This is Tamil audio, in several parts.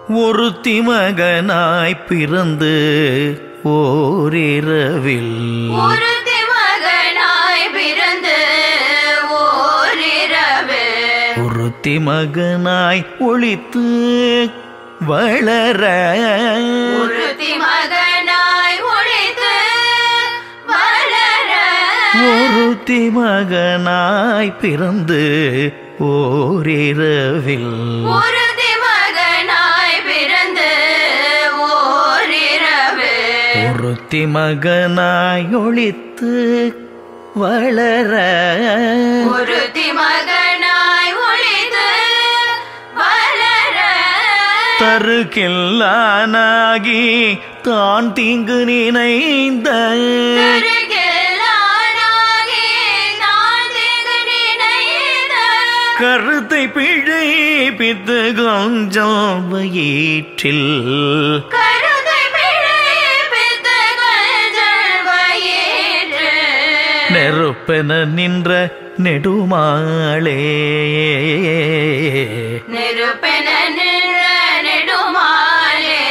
ஒருத்தி மகனாய் பிறந்து ஓரிரவில் ஒருத்தி மகனாய் பிறந்து ஓரிரவு ஒருத்தி மகனாய் ஒளித்து வளர ஒருத்தி மகனாய் ஒழித்து வளர ஒருத்தி மகனாய் பிறந்து ஓரிரவில் ஒருத்தி மகனாய் பிறந்து ஓரிரவு ஒருத்தி மகனாய் ஒளித்து வளர ஒருத்தி மகனாய் ஒழித்து வளர தருகில்லானாகி தான் தீங்கு நினைந்த தருகில்லானாகி நான் தீங்கு நினைத்த கருத்தை பிழைப்பித்து கொஞ்சம் வயிற்றில் கருத்தை பிழைப்பித்த கஞ்சல் வயிற்று. நெருப்பென நின்ற நெடுமாளே நெருப்பென நின்ற நெடுமாலே.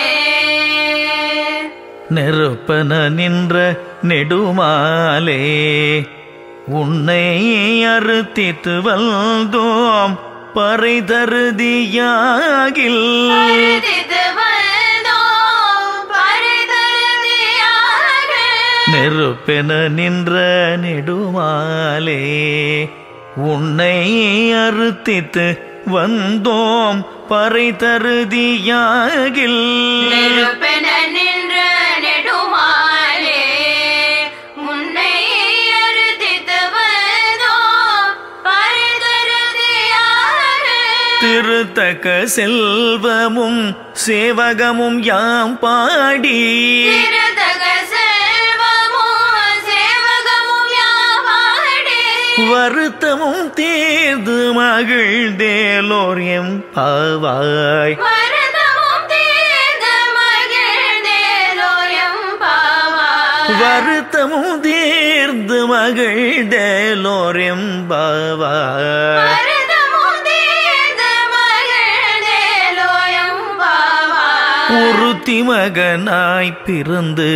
நெருப்பென நின்ற நெடுமாலே உன்னை அறுத்தித்து வந்தோம் பறை தருதியாகில் பரிதித்து வந்தோம் பரிதருதியாக. நெருப்பென நின்ற நெடுமாலே உன்னை அறுத்தித்து வந்தோம் பறை தருதியாகில் நெருப்பென நின்ற நெடுமாலே. முன்னை அறுதித்து வந்தோம் பரிதருதியாக. திருத்தக்க செல்வமும் சேவகமும் யாம் பாடி திருத்தக செல்வமும் சேவகமும் யாவாடி. வருத்தமும் தீர்ந்து மகிழ்ந்தேலோர் எம் பாவாய் மருதமும் தீர்ந்த மகிழ்ந்தேலோயம் பாவாய். வருத்தமும் தீர்ந்து மகிழ்ந்தேலோர் எம் பாவாய் மருதமும் தீர்ந்த மகிழ்ந்தேலோயம் பாவாய். ஒருத்தி மகனாய் பிறந்து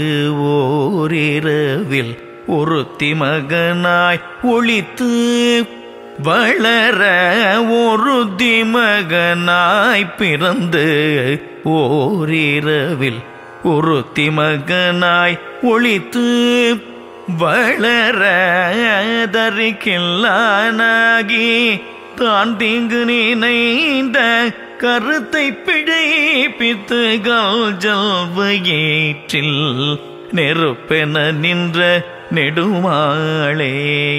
ஓரிரவில் ஒருத்தி மகனாய் ஒளித்து வளர ஒருத்தி மகனாய் பிறந்து ஓரிரவில் ஒருத்தி மகனாய் ஒளித்து வளர தரிக்கில்லானாகி தான் தீங்கு நினைந்த கருத்தை பிழைப்பித்து கால்ஜல் வயிற்றில் நெருப்பென நின்ற நெடுமாளே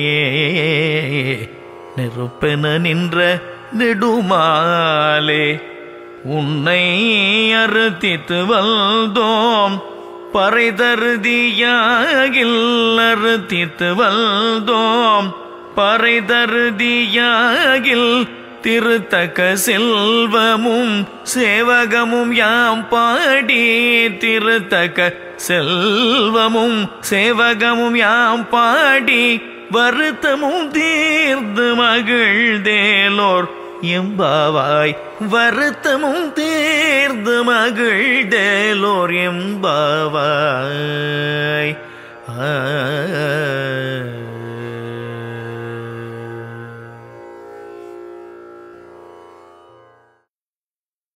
நெருப்பென நின்ற நெடுமாலே உன்னை அறுத்தித்து வந்தோம் பறை தருதியாகில் அறுத்தித்து வந்தோம் பறை தருதியாகில் திருத்தக்க செல்வமும் சேவகமும் யாம் பாடி திருத்தக்க செல்வமும் சேவகமும் யாம் பாடி வருத்தமும் தீர்ந்து மகிழ்ந்தேலோர் எம்பாவாய் வருத்தமும் தீர்ந்து மகிழ்ந்தேலோர் எம்பாவாய் ஆ